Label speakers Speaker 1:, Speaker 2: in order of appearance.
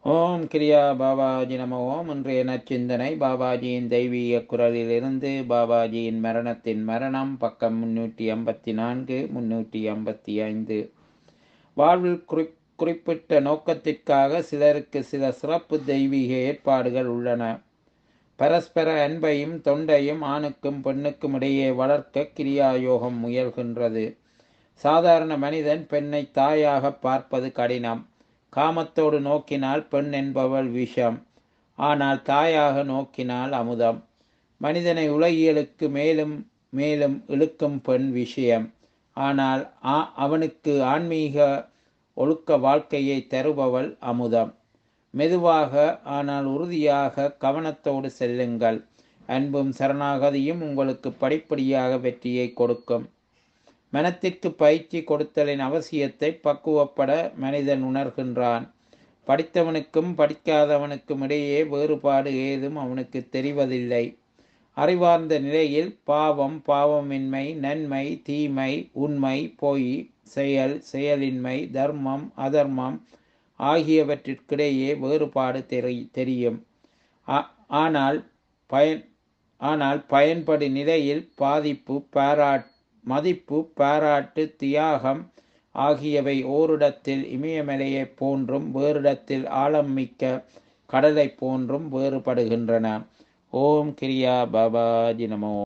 Speaker 1: ஓம் கிரியா பாபாஜி நம ஓம் இன்றைய நற்சிந்தனை பாபாஜியின் தெய்வீக குரலிலிருந்து பாபாஜியின் மரணத்தின் மரணம் பக்கம் முன்னூற்றி ஐம்பத்தி நான்கு முன்னூற்றி ஐம்பத்தி ஐந்து வாழ்வில் குறி குறிப்பிட்ட நோக்கத்திற்காக சிலருக்கு சில சிறப்பு தெய்வீக ஏற்பாடுகள் உள்ளன பரஸ்பர அன்பையும் தொண்டையும் ஆணுக்கும் பெண்ணுக்கும் இடையே வளர்க்க கிரியா யோகம் முயல்கின்றது சாதாரண மனிதன் பெண்ணை தாயாக பார்ப்பது கடினம் காமத்தோடு நோக்கினால் பெண் என்பவள் விஷம் ஆனால் தாயாக நோக்கினால் அமுதம் மனிதனை உலகியலுக்கு மேலும் மேலும் இழுக்கும் பெண் விஷயம் ஆனால் ஆ- அவனுக்கு ஆன்மீக ஒழுக்க வாழ்க்கையை தருபவள் அமுதம் மெதுவாக ஆனால் உறுதியாக கவனத்தோடு செல்லுங்கள் அன்பும் சரணாகதியும் உங்களுக்கு படிப்படியாக வெற்றியை கொடுக்கும் மனத்திற்கு பயிற்சி கொடுத்தலின் அவசியத்தை பக்குவப்பட மனிதன் உணர்கின்றான் படித்தவனுக்கும் படிக்காதவனுக்கும் இடையே வேறுபாடு ஏதும் அவனுக்கு தெரிவதில்லை அறிவார்ந்த நிலையில் பாவம் பாவமின்மை நன்மை தீமை உண்மை பொய் செயல் செயலின்மை தர்மம் அதர்மம் ஆகியவற்றிற்கிடையே வேறுபாடு தெரி தெரியும் ஆ- ஆனால் பயன் ஆனால் பயன்படு நிலையில் பாதிப்பு பாராட் மதிப்பு பாராட்டு தியாகம் ஆகியவை ஓரிடத்தில் இமயமலையைப் போன்றும் வேறிடத்தில் ஆழம் மிக்க கடலைப் போன்றும் வேறுபடுகின்றன ஓம் கிரியா பாபாஜி நமோ